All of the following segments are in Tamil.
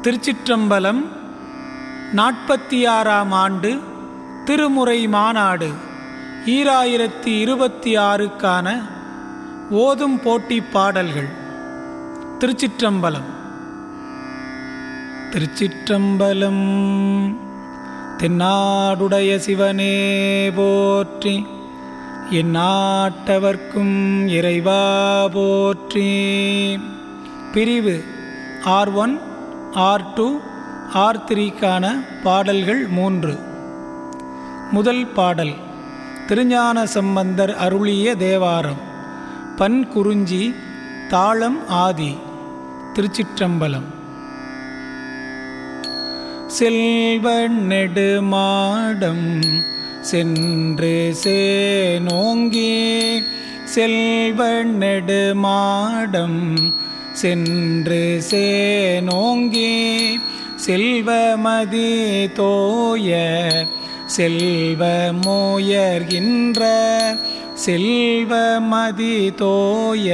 திருச்சிற்றம்பலம் நாற்பத்தி ஆறாம் ஆண்டு திருமுறை மாநாடு ஈராயிரத்தி இருபத்தி ஆறுக்கான ஓதும் போட்டி பாடல்கள் திருச்சிற்றம்பலம் திருச்சிற்றம்பலம் தென்னாடுடைய சிவனே போற்றி என் நாட்டவர்க்கும் இறைவா போற்றி பிரிவு R one R two R த்ரீக்கான பாடல்கள் மூன்று முதல் பாடல் திருஞான சம்பந்தர் அருளிய தேவாரம் பன் குறிஞ்சி தாளம் ஆதி திருச்சிற்றம்பலம் செல்வ நெடுமாடம் சென்று சேனோங்கி செல்வ நெடுமாடம் சென்று சேனோங்கி செல்வமதி தோய செல்வமோயர்கின்ற செல்வமதி தோய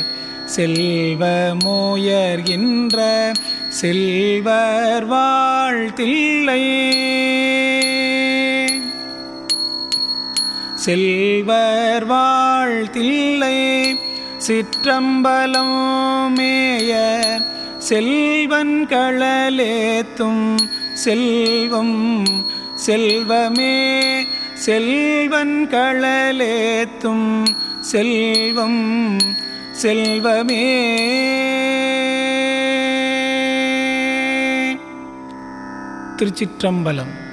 செல்வமோயர்கின்ற செல்வர் வாழ்த்தில்லை செல்வர் வாழ்த்தில்லை சிற்றம்பலம் மேய செல்வன் களலேத்தும் செல்வம் செல்வமே செல்வன் களலேத்தும் செல்வம் செல்வமே திருச்சிற்றம்பலம்